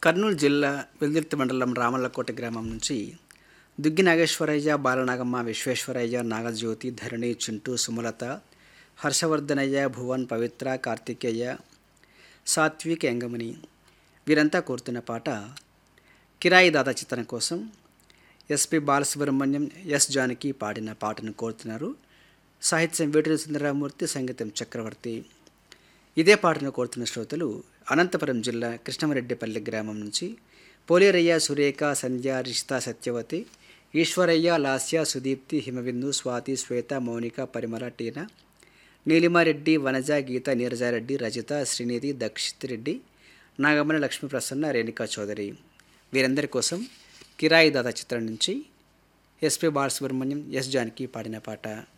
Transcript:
కర్నూలు జిల్లా వెల్దుర్తి మండలం రామల్లకోట గ్రామం నుంచి దుగ్గి నాగేశ్వరయ్య బాలనాగమ్మ విశ్వేశ్వరయ్య నాగజ్యోతి ధరణి చింటూ సుమలత హర్షవర్ధనయ్య భువన్ పవిత్ర కార్తికేయ సాత్విక్ ఎంగమని వీరంతా కోరుతున్న పాట కిరాయి దాదా చిత్రం కోసం ఎస్పి బాలసుబ్రహ్మణ్యం ఎస్ జానకి పాడిన పాటను కోరుతున్నారు సాహిత్యం వేటూరి సుందరరామూర్తి సంగీతం చక్రవర్తి ఇదే పాటను కోరుతున్న శ్రోతలు అనంతపురం జిల్లా కృష్ణమరెడ్డిపల్లి గ్రామం నుంచి పోలేరయ్య సురేఖ సంధ్య రిషిత సత్యవతి ఈశ్వరయ్య లాస్య సుదీప్తి హిమబిందు స్వాతి శ్వేత మౌనిక పరిమళ టీనా నీలిమారెడ్డి వనజ గీత నీరజారెడ్డి రజిత శ్రీనిధి దక్షిత్ రెడ్డి నాగమణి లక్ష్మీ ప్రసన్న రేణుకా చౌదరి వీరందరి కోసం కిరాయి దాదా చిత్రం నుంచి ఎస్పి బాలసుబ్రహ్మణ్యం ఎస్ జానకి పాడిన పాట